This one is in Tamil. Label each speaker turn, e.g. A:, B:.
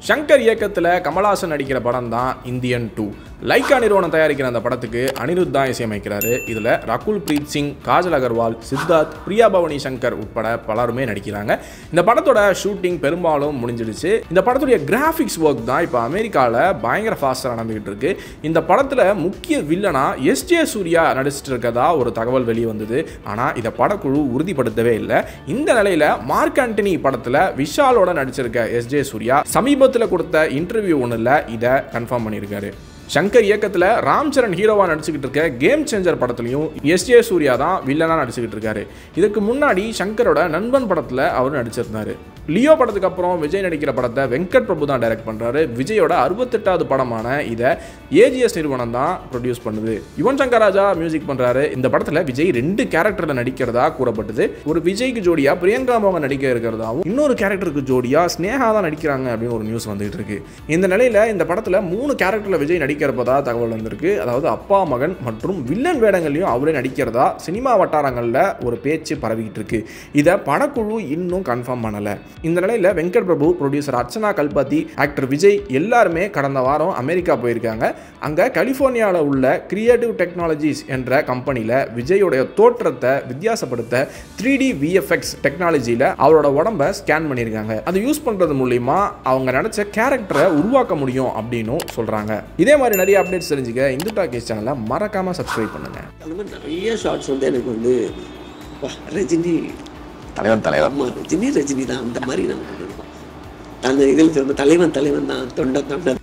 A: சங்கர் இயக்கத்தில் கமல்ஹாசன் நடிக்கிற படம் தான் இந்தியன் டூ லைக்கா நிறுவனம் தயாரிக்கிற அந்த படத்துக்கு அனிருத் தான் இசையமைக்கிறாரு இதில் ரகுல் பிரீத் சிங் காஜல் அகர்வால் சித்தார்த் பிரியா பவானி சங்கர் உட்பட பலருமே நடிக்கிறாங்க இந்த படத்தோட ஷூட்டிங் பெரும்பாலும் முடிஞ்சிடுச்சு இந்த படத்துடைய கிராஃபிக்ஸ் ஒர்க் தான் இப்போ அமெரிக்காவில் பயங்கர ஃபாஸ்ட்டாக நடந்துகிட்டு இருக்கு இந்த படத்தில் முக்கிய வில்லனா எஸ் ஜே சூர்யா நடிச்சிட்டு இருக்கதா ஒரு தகவல் வெளியே வந்தது ஆனால் இதை படக்குழு உறுதிப்படுத்தவே இல்லை இந்த நிலையில் மார்க் ஆண்டனி படத்தில் விஷாலோட நடிச்சிருக்க எஸ் ஜே சூர்யா சமீபத்தில் கொடுத்த இன்டர்வியூ ஒன்றில் இதை கன்ஃபார்ம் பண்ணியிருக்காரு சங்கர் இயக்கத்தில் ராம் சரண் ஹீரோவாக நடிச்சுக்கிட்டு இருக்க கேம் சேஞ்சர் படத்துலையும் எஸ் ஜே சூர்யா தான் வில்லனாக நடிச்சுக்கிட்டு இருக்காரு இதுக்கு முன்னாடி சங்கரோட நண்பன் படத்தில் அவர் நடிச்சிருந்தாரு லியோ படத்துக்கு அப்புறம் விஜய் நடிக்கிற படத்தை வெங்கட் பிரபு தான் டைரக்ட் பண்ணுறாரு விஜயோட அறுபத்தெட்டாவது படமான இதை ஏஜிஎஸ் நிறுவனம் தான் ப்ரொடியூஸ் பண்ணுது யுவன் சங்கர் ராஜா மியூசிக் பண்ணுறாரு இந்த படத்தில் விஜய் ரெண்டு கேரக்டரில் நடிக்கிறதா கூறப்பட்டது ஒரு விஜய்க்கு ஜோடியா பிரியங்கா மோகன் நடிக்க இருக்கிறதாவும் இன்னொரு கேரக்டருக்கு ஜோடியா ஸ்னேகா தான் நடிக்கிறாங்க அப்படின்னு ஒரு நியூஸ் வந்துகிட்டு இருக்கு இந்த நிலையில் இந்த படத்தில் மூணு கேரக்டரில் விஜய் நடிக்கிறப்பதா தகவல் வந்திருக்கு அதாவது அப்பா மகன் மற்றும் வில்லன் வேடங்களையும் அவரே நடிக்கிறதா சினிமா வட்டாரங்களில் ஒரு பேச்சு பரவிக்கிட்டு இருக்கு இதை படக்குழு இன்னும் கன்ஃபார்ம் பண்ணலை இந்த நிலையில் வெங்கட் பிரபு ப்ரொடியூசர் அர்ச்சனா கல்பாத்தி ஆக்டர் விஜய் எல்லாருமே கடந்த வாரம் அமெரிக்கா போயிருக்காங்க அங்கே கலிஃபோர்னியாவில் உள்ள கிரியேட்டிவ் டெக்னாலஜிஸ் என்ற கம்பெனியில் விஜயோடைய தோற்றத்தை வித்தியாசப்படுத்த த்ரீ டி விஎஃப்எக்ஸ் டெக்னாலஜியில் அவரோட உடம்ப ஸ்கேன் பண்ணியிருக்காங்க அதை யூஸ் பண்ணுறது மூலிமா அவங்க நினச்ச கேரக்டரை உருவாக்க முடியும் அப்படின்னும் சொல்கிறாங்க இதே மாதிரி நிறைய அப்டேட்ஸ் தெரிஞ்சுக்க இந்து டாக்கேஸ் சேனலை மறக்காமல் சப்ஸ்கிரைப் பண்ணுங்கள்
B: அந்த மாதிரி நிறைய ஷார்ட்ஸ் வந்து எனக்கு வந்து வா, ரஜினி
C: தலைவன் தலைவன்
B: ஆமா ரஜினி ரஜினி தான் அந்த மாதிரி நான் கொண்டு வருவேன். அந்த இதில் சொல்ல தலைவன் தலைவன் தான் தொண்டை தொண்டை